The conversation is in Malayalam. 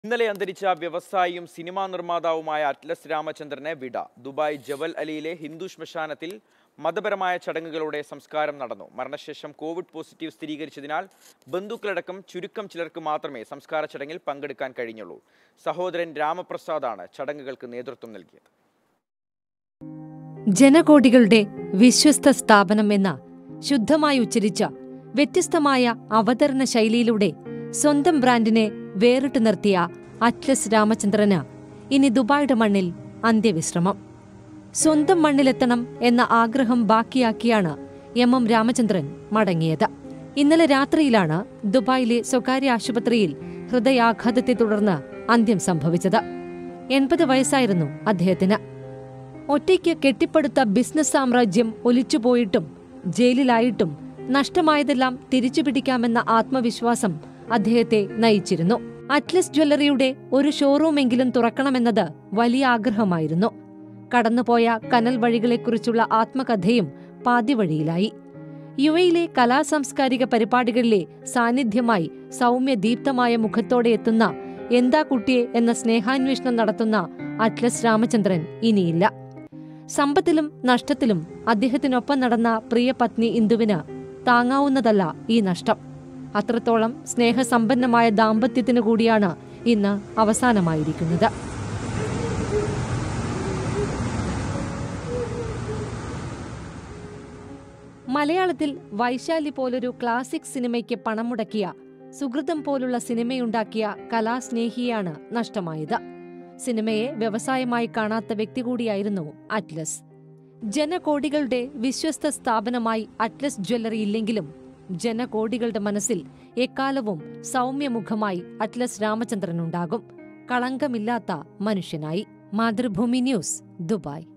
ഇന്നലെ അന്തരിച്ച വ്യവസായിയും സിനിമാ നിർമ്മാതാവുമായ അറ്റ്ലസ് രാമചന്ദ്രനെ വിട ദുബായ് ജബൽ അലിയിലെ ഹിന്ദു ശ്മശാനത്തിൽ മതപരമായ ചടങ്ങുകളോടെ സംസ്കാരം നടന്നു മരണശേഷം കോവിഡ് പോസിറ്റീവ് സ്ഥിരീകരിച്ചതിനാൽ ബന്ധുക്കളടക്കം ചുരുക്കം ചിലർക്ക് മാത്രമേ സംസ്കാര ചടങ്ങിൽ പങ്കെടുക്കാൻ കഴിഞ്ഞുള്ളൂ സഹോദരൻ രാമപ്രസാദാണ് ചടങ്ങുകൾക്ക് നേതൃത്വം നൽകിയത് ജനകോടികളുടെ വിശ്വസ്ത സ്ഥാപനം എന്ന ശുദ്ധമായി ഉച്ചരിച്ച വ്യത്യസ്തമായ അവതരണ ശൈലിയിലൂടെ സ്വന്തം ബ്രാൻഡിനെ വേറിട്ടു നിർത്തിയ അറ്റ്ലസ് രാമചന്ദ്രന് ഇനി ദുബായുടെ മണ്ണിൽ അന്ത്യവിശ്രമം സ്വന്തം മണ്ണിലെത്തണം എന്ന ആഗ്രഹം ബാക്കിയാക്കിയാണ് എം എം രാമചന്ദ്രൻ മടങ്ങിയത് ഇന്നലെ രാത്രിയിലാണ് ദുബായിലെ സ്വകാര്യ ആശുപത്രിയിൽ ഹൃദയാഘാതത്തെ തുടർന്ന് അന്ത്യം സംഭവിച്ചത് എൺപത് വയസ്സായിരുന്നു അദ്ദേഹത്തിന് ഒറ്റയ്ക്ക് കെട്ടിപ്പടുത്ത ബിസിനസ് സാമ്രാജ്യം ഒലിച്ചുപോയിട്ടും ജയിലിലായിട്ടും നഷ്ടമായതെല്ലാം തിരിച്ചുപിടിക്കാമെന്ന ആത്മവിശ്വാസം അദ്ദേഹത്തെ നയിച്ചിരുന്നു അറ്റ്ലസ് ജ്വല്ലറിയുടെ ഒരു ഷോറൂമെങ്കിലും തുറക്കണമെന്നത് വലിയ ആഗ്രഹമായിരുന്നു കടന്നുപോയ കനൽ വഴികളെക്കുറിച്ചുള്ള ആത്മകഥയും പാതിവഴിയിലായി യു എയിലെ കലാസാംസ്കാരിക പരിപാടികളിലെ സാന്നിധ്യമായി സൗമ്യദീപ്തമായ മുഖത്തോടെ എത്തുന്ന എന്താ കുട്ടിയെ എന്ന സ്നേഹാന്വേഷണം നടത്തുന്ന അറ്റ്ലസ് രാമചന്ദ്രൻ ഇനിയില്ല സമ്പത്തിലും നഷ്ടത്തിലും അദ്ദേഹത്തിനൊപ്പം നടന്ന പ്രിയ പത്നി ഇന്ദുവിന് താങ്ങാവുന്നതല്ല ഈ നഷ്ടം അത്രത്തോളം സ്നേഹസമ്പന്നമായ ദാമ്പത്യത്തിനു കൂടിയാണ് ഇന്ന് അവസാനമായിരിക്കുന്നത് മലയാളത്തിൽ വൈശാലി പോലൊരു ക്ലാസിക് സിനിമയ്ക്ക് പണം മുടക്കിയ സുഹൃതം പോലുള്ള സിനിമയുണ്ടാക്കിയ കലാസ്നേഹിയാണ് നഷ്ടമായത് സിനിമയെ വ്യവസായമായി കാണാത്ത വ്യക്തി കൂടിയായിരുന്നു അറ്റ്ലസ് ജനകോടികളുടെ വിശ്വസ്ത സ്ഥാപനമായി അറ്റ്ലസ് ജ്വല്ലറി ഇല്ലെങ്കിലും ജനകോടികളുടെ മനസ്സിൽ എക്കാലവും സൗമ്യമുഖമായി അറ്റ്ലസ് രാമചന്ദ്രനുണ്ടാകും കളങ്കമില്ലാത്ത മനുഷ്യനായി മാതൃഭൂമി ന്യൂസ് ദുബായ്